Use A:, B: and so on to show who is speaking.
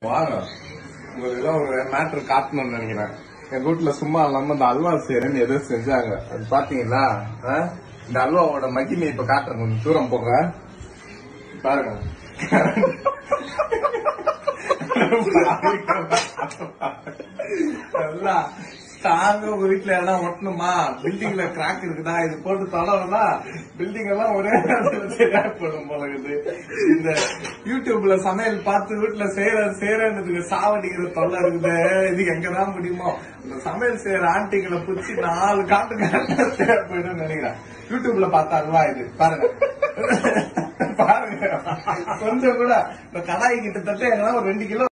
A: வாங்க உங்களுக்கு எல்லாம் ஒரு மேட்ரு காட்டணும்னு நினைக்கிறேன் எங்க வீட்டுல சும்மா இல்லாம இந்த அல்வா செய்யறேன்னு எதோ செஞ்சாங்க அது பாத்தீங்களா ஆ? இந்த அல்வாவோட மகிமை இப்ப காட்டுறேன் கொஞ்சம் தூரம் போங்க பாருங்க எல்லாம் ஸ்ட்ராங்கா உங்க வீட்டுல எல்லாம் ஒட்டணுமா பில்டிங்ல கிராக் இருக்குதா இது போட்டு தொடரா பில்டிங் எல்லாம் ஒரே நேரத்துல சரியா போடும் போல இருக்குது இந்த யூடியூப்ல சமையல் பார்த்து வீட்டுல செய்யற செய்யறதுக்கு சாவடிக்கிற தொல்லை இருக்குது இது எங்கதான் முடியுமோ இந்த சமையல் செய்யற ஆண்டிகளை பிடிச்சி நாலு காட்டு காட்டு தேவை போயிடும் நினைக்கிறேன் யூடியூப்ல பார்த்தாருவா இது பாருங்க பாருங்க கொஞ்சம் கூட இந்த கடாய் கிட்டத்தட்ட எங்கன்னா ஒரு ரெண்டு கிலோ